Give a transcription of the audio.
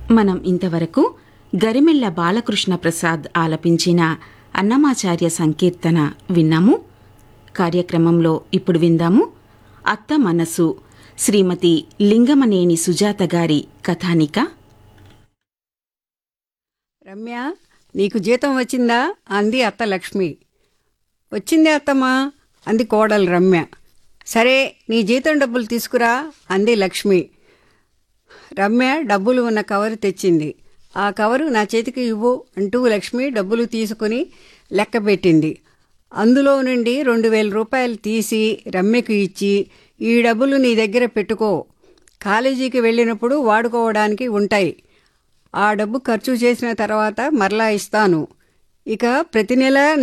మనం ఇంతవరకు గరిమెళ్ల బాలకృష్ణ ప్రసాద్ ఆలపించిన అన్నమాచార్య సంకీర్తన విన్నాము కార్యక్రమంలో ఇప్పుడు విందాము అత్త మనసు శ్రీమతి లింగమనేని సుజాత గారి కథానిక రమ్య నీకు జీతం వచ్చిందా అంది అత్త లక్ష్మి వచ్చిందే అత్తమ్మా అంది కోడలు రమ్య సరే నీ జీతం డబ్బులు తీసుకురా అంది లక్ష్మి రమ్య డబ్బులు ఉన్న కవరు తెచ్చింది ఆ కవరు నా చేతికి ఇవ్వు అంటూ లక్ష్మి డబ్బులు తీసుకుని లెక్క పెట్టింది అందులో నుండి రెండు వేల రూపాయలు తీసి రమ్యకు ఇచ్చి ఈ డబ్బులు నీ దగ్గర పెట్టుకో కాలేజీకి వెళ్ళినప్పుడు వాడుకోవడానికి ఉంటాయి ఆ డబ్బు ఖర్చు చేసిన తర్వాత మరలా ఇస్తాను ఇక ప్రతి నెల